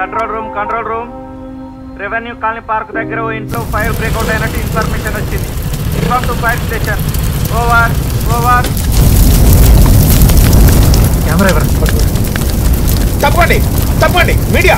control room control room revenue colony park దగ్గర ఓ ఇంట్లో ఫైర్ బ్రేక్అవుట్ అయినట్టు ఇన్ఫర్మేషన్ వచ్చింది inform to fire station over over camera ఎవరండి తప్పండి తప్పండి మీడియా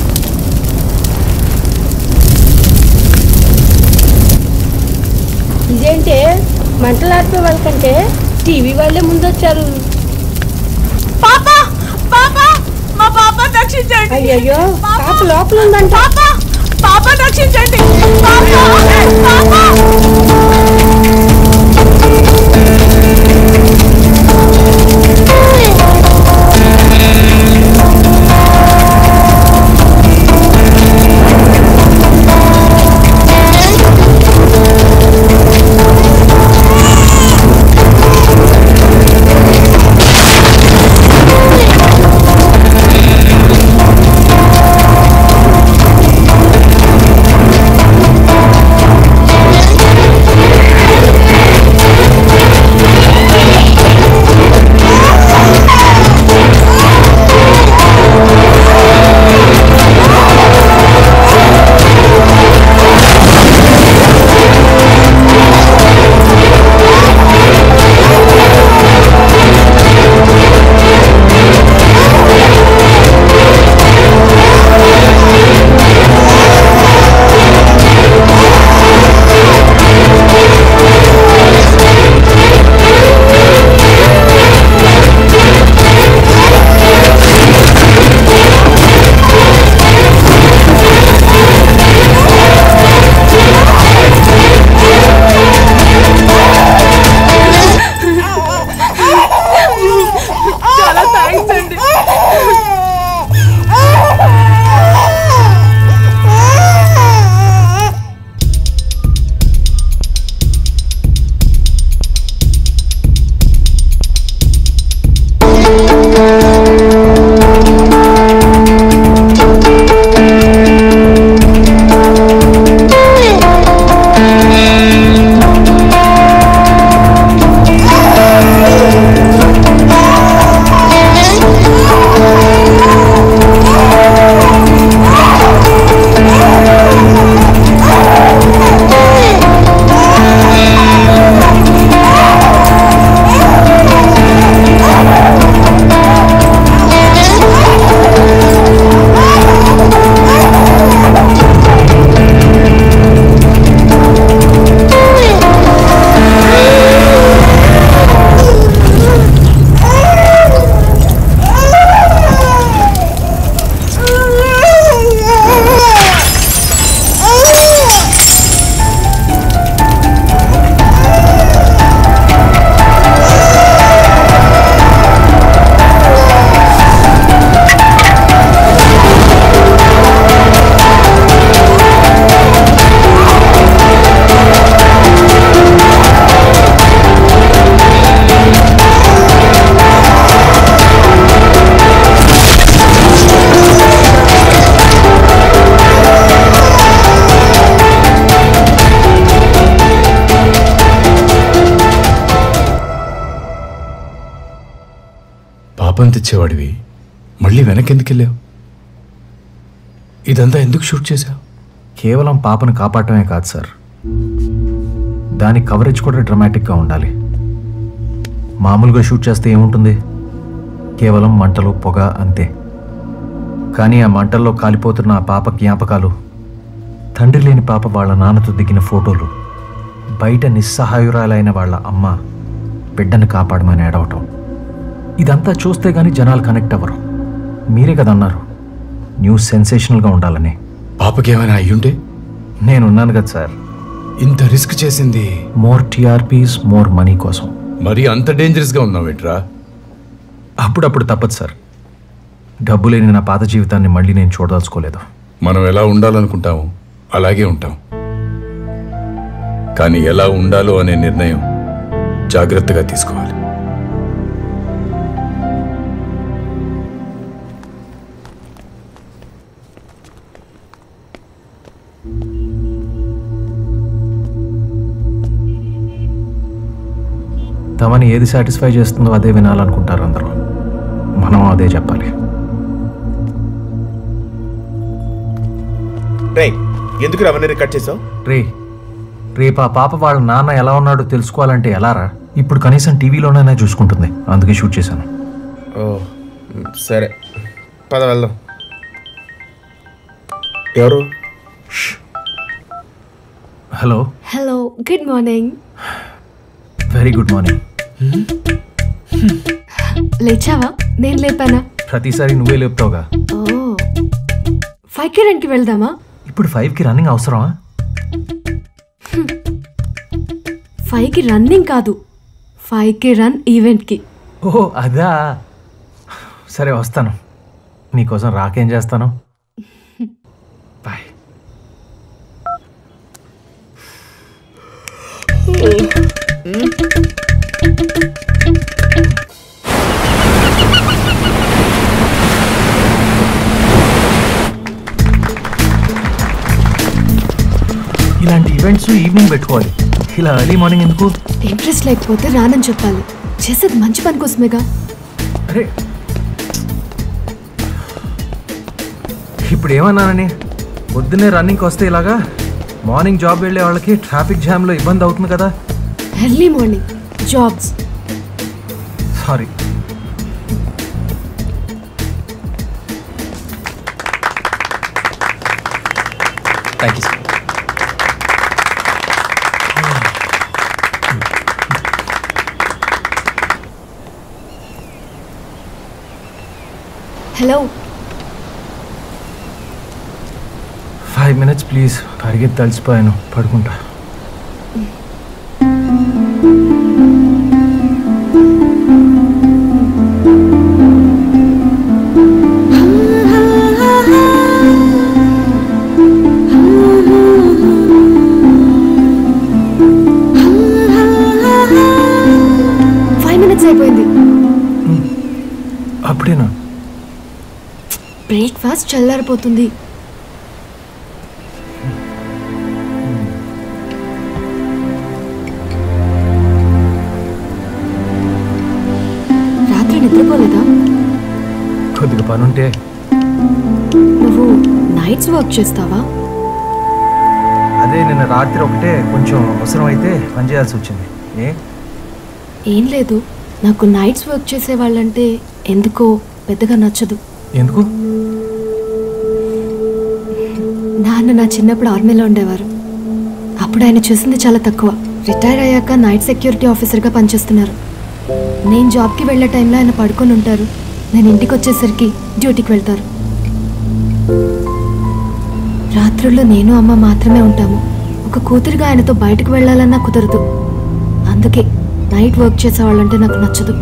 ఇదేంటే మంటలాడిపే వాళ్ళకంటే టీవీ వాళ్ళే ముందొచ్చారు పాప పాప మా పాప రక్షించండి అయ్యయ్యో పాప లోపల ఉందంట పాప పాప రక్షించండి పాప పాప చాలా థ్యాంక్స్ అండి పాపం తెచ్చేవాడివి మళ్ళీ వెనక్కి ఎందుకు వెళ్ళావు ఇదంతా ఎందుకు షూట్ చేశావు కేవలం పాపను కాపాడటమే కాదు సార్ దాని కవరేజ్ కూడా డ్రమాటిక్గా ఉండాలి మామూలుగా షూట్ చేస్తే ఏముంటుంది కేవలం మంటలు పొగ అంతే కానీ ఆ మంటల్లో కాలిపోతున్న ఆ పాప జ్ఞాపకాలు తండ్రి లేని పాప వాళ్ళ నాన్నతో దిగిన ఫోటోలు బయట నిస్సహాయురాలైన వాళ్ళ అమ్మ బిడ్డను కాపాడమని ఏడవటం ఇదంతా చూస్తే గానీ జనాలు కనెక్ట్ అవ్వరు మీరే కదా అన్నారు న్యూస్ సెన్సేషనల్గా ఉండాలని పాపకి ఏమైనా అయ్యుంటే నేనున్నాను కదా సార్ ఇంత రిస్క్ చేసింది మోర్ టీఆర్పీస్ మోర్ మనీ కోసం మరి అంత డేంజరస్గా ఉన్నావేంట్రా అప్పుడప్పుడు తప్పదు సార్ డబ్బు లేని నా పాత జీవితాన్ని మళ్ళీ నేను చూడదలుచుకోలేదు మనం ఎలా ఉండాలనుకుంటామో అలాగే ఉంటాం కానీ ఎలా ఉండాలో అనే నిర్ణయం జాగ్రత్తగా తీసుకోవాలి తమని ఏది సాటిస్ఫై చేస్తుందో అదే వినాలనుకుంటారు అందరూ మనం అదే చెప్పాలి రే ఎందుకు అవన్నీ రికార్డ్ చేసావు రే రేపు ఆ పాప వాళ్ళ నాన్న ఎలా ఉన్నాడో తెలుసుకోవాలంటే ఎలారా ఇప్పుడు కనీసం టీవీలోనైనా చూసుకుంటుంది అందుకే షూట్ చేశాను ఓ మ్, సరే పద వెళ్దాం ఎవరు hello hello good morning very good morning లేచావా నేను లేపానా ప్రతిసారి నువ్వే లేపుతావుగా ఓ ఫైవ్కి రెంట్కి వెళ్దామా ఇప్పుడు ఫైవ్కి రన్నింగ్ అవసరమా ఫైవ్కి రన్నింగ్ కాదు ఫైవ్కి రన్ ఈవెంట్కి ఓహో అదా సరే వస్తాను నీకోసం రాకేం చేస్తాను బాయ్ ఇలాంటి ఈవెంట్స్ ఈవినింగ్ పెట్టుకోవాలి ఇలా ఎర్లీ మార్నింగ్ ఎందుకు ఇంట్రెస్ట్ లేకపోతే రానని చెప్పాలి చేసేది మంచి పని కోసమేగా అరే ఇప్పుడు ఏమన్నానని పొద్దున్నే రన్నింగ్కి వస్తే ఇలాగా మార్నింగ్ జాబ్ వెళ్ళే వాళ్ళకి ట్రాఫిక్ జామ్లో ఇబ్బంది అవుతుంది కదా early morning jobs sorry thank you sir hello five minutes please పరిగెత్తి తలిసిపోయాను పడుకుంటా ఫైవ్ మినిట్స్ అయిపోయింది అప్పుడేనా బ్రేక్ఫాస్ట్ చల్లారిపోతుంది రాత్రి నిద్రపోలేదా కొద్దిగా పనుంటే నువ్వు నైట్స్ వర్క్ చేస్తావా అదే నిన్న రాత్రి ఒకటే కొంచెం అవసరం అయితే పని చేయాల్సి వచ్చింది ఏ ఏం లేదు నాకు నైట్స్ వర్క్ చేసే వాళ్ళంటే ఎందుకో పెద్దగా నచ్చదు ఎందుకు నాన్న నా చిన్నప్పుడు ఆర్మీలో ఉండేవారు అప్పుడు ఆయన చూసింది చాలా తక్కువ రిటైర్ అయ్యాక నైట్ సెక్యూరిటీ ఆఫీసర్గా పనిచేస్తున్నారు నేను జాబ్కి వెళ్ళే టైంలో ఆయన పడుకొని ఉంటారు నేను ఇంటికి వచ్చేసరికి డ్యూటీకి వెళ్తారు రాత్రుల్లో నేను అమ్మ మాత్రమే ఉంటాము ఒక కూతురిగా ఆయనతో బయటకు వెళ్ళాలన్నా కుదరదు అందుకే నైట్ వర్క్ చేసేవాళ్ళంటే నాకు నచ్చదు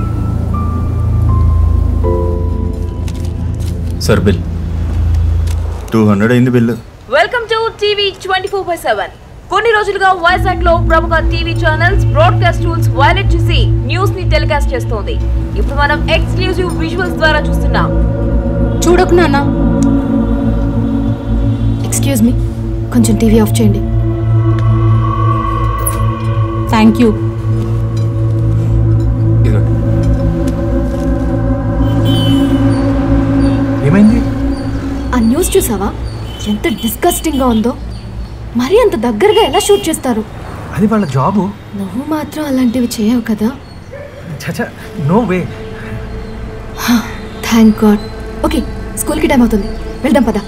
సార్ బిల్ టూ హండ్రెడ్ అయింది bill welcome to TV twenty four by seven కొన్ని రోజులుగా వైజాగ్ లో ప్రముఖ TV channels broadcast tools violate చేసి న్యూస్ ని టెలికాస్ట్ చేస్తోంది ఇప్పుడు మనం ఎక్స్క్లూజివ్ విజువల్స్ ద్వారా చూస్తున్నాం చూడకు నాన్న ఎక్స్క్యూజ్ మీ కొంచెం టీవీ ఆఫ్ చేయండి థ్యాంక్ యూ ఇదిగోండి ఏమైంది ఆ న్యూస్ చూసావా ఎంత డిస్గస్టింగ్గా ఉందో మరీ అంత దగ్గరగా ఎలా షూట్ చేస్తారు అది వాళ్ళ జాబు నువ్వు మాత్రం అలాంటివి చేయవు కదా చచా no way thank god okay స్కూల్కి టైం అవుతుంది వెళ్దాం పదా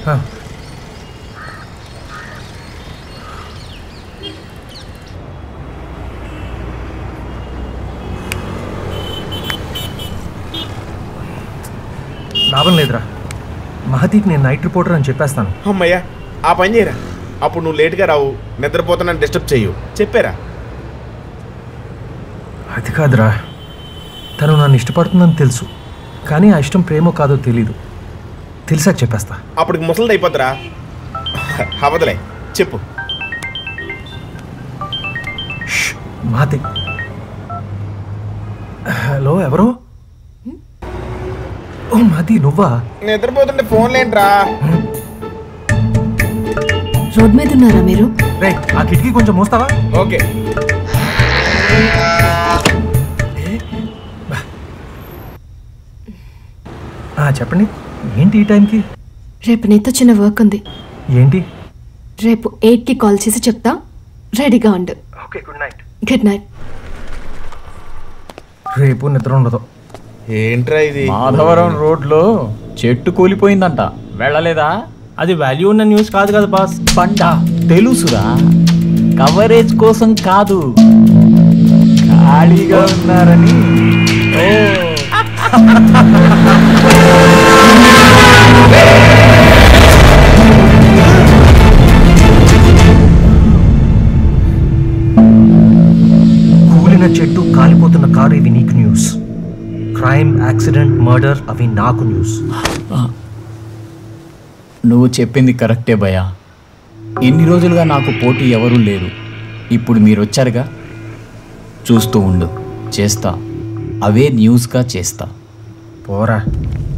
లాభం లేదురా మహతీకి నేను నైట్ రిపోర్టర్ అని చెప్పేస్తాను అమ్మయ్యా ఆ పని చేయరా అప్పుడు నువ్వు లేట్గా రావు నిద్రపోతున్నాను డిస్టర్బ్ చేయు చెప్పారా అది కాదురా తను నన్ను ఇష్టపడుతుందని తెలుసు కానీ ఆ ఇష్టం ప్రేమో కాదో తెలీదు తెలిసాక చెప్పేస్తా అప్పటికి ముసలిది అయిపోద్దిరా అవదలే చెప్పు ష్, మహతి హలో ఎవరు ఓ మహతి నువ్వా నిద్రపోతుంటే ఫోన్ లేంట్రా రోడ్ మీద ఉన్నారా మీరు రే ఆ కిటికీ కొంచెం మోస్తావా ఓకే ఆ, చెప్పండి ఏంటి ఈ టైంకి రేపు నీతో చిన్న వర్క్ ఉంది ఏంటి రేపు ఎయిట్కి కాల్ చేసి చెప్తా రెడీగా ఉండు okay good night good night రేపు నిద్ర ఉండదు ఏంట్రా ఇది మాధవరం రోడ్లో చెట్టు కూలిపోయిందంట వెళ్ళలేదా అది వాల్యూ ఉన్న న్యూస్ కాదు కదా బాస్ పంట తెలుసురా కవరేజ్ కోసం కాదు ఖాళీగా ఉన్నారని ఓ కూలిన చెట్టు కాలిపోతున్న కారు ఇవి నీకు న్యూస్ క్రైమ్ యాక్సిడెంట్ మర్డర్ అవి నాకు న్యూస్ నువ్వు చెప్పింది కరెక్టే భయ ఎన్ని రోజులుగా నాకు పోటీ ఎవరూ లేరు ఇప్పుడు మీరు వచ్చారుగా చూస్తూ ఉండు చేస్తా అవే న్యూస్గా చేస్తా పోరా